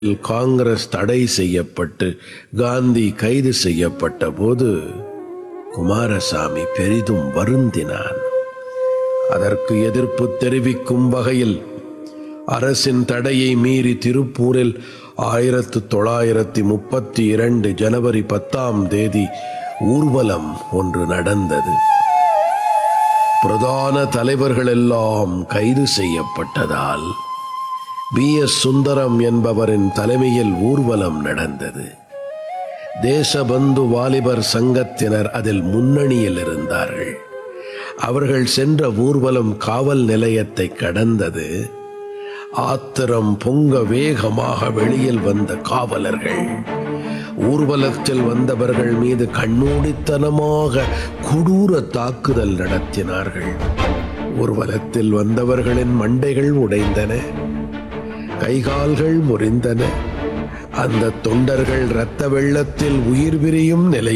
காங்கிரஸ் தடை செய்யப்பட்டு காந்தி கைது செய்யப்பட்ட போது குமாரசாமி பெரிதும் வருந்தினான் அதற்கு எதிர்ப்பு தெரிவிக்கும் வகையில் அரசின் தடையை மீறி திருப்பூரில் ஆயிரத்து தொள்ளாயிரத்தி முப்பத்தி இரண்டு ஜனவரி பத்தாம் தேதி ஊர்வலம் ஒன்று நடந்தது பிரதான தலைவர்கள் எல்லாம் கைது செய்யப்பட்டதால் பி எஸ் சுந்தரம் என்பவரின் தலைமையில் ஊர்வலம் நடந்தது தேசபந்து வாலிபர் சங்கத்தினர் அதில் முன்னணியில் இருந்தார்கள் அவர்கள் சென்ற ஊர்வலம் காவல் நிலையத்தை கடந்தது ஆத்திரம் பொங்க வேகமாக வெளியில் வந்த காவலர்கள் ஊர்வலத்தில் வந்தவர்கள் மீது கண்ணூடித்தனமாக கொடூர தாக்குதல் நடத்தினார்கள் ஊர்வலத்தில் வந்தவர்களின் மண்டைகள் உடைந்தன கைகால்கள் முறிந்தன அந்த தொண்டர்கள் இரத்த வெள்ளத்தில் உயிர் பிரியும் நிலை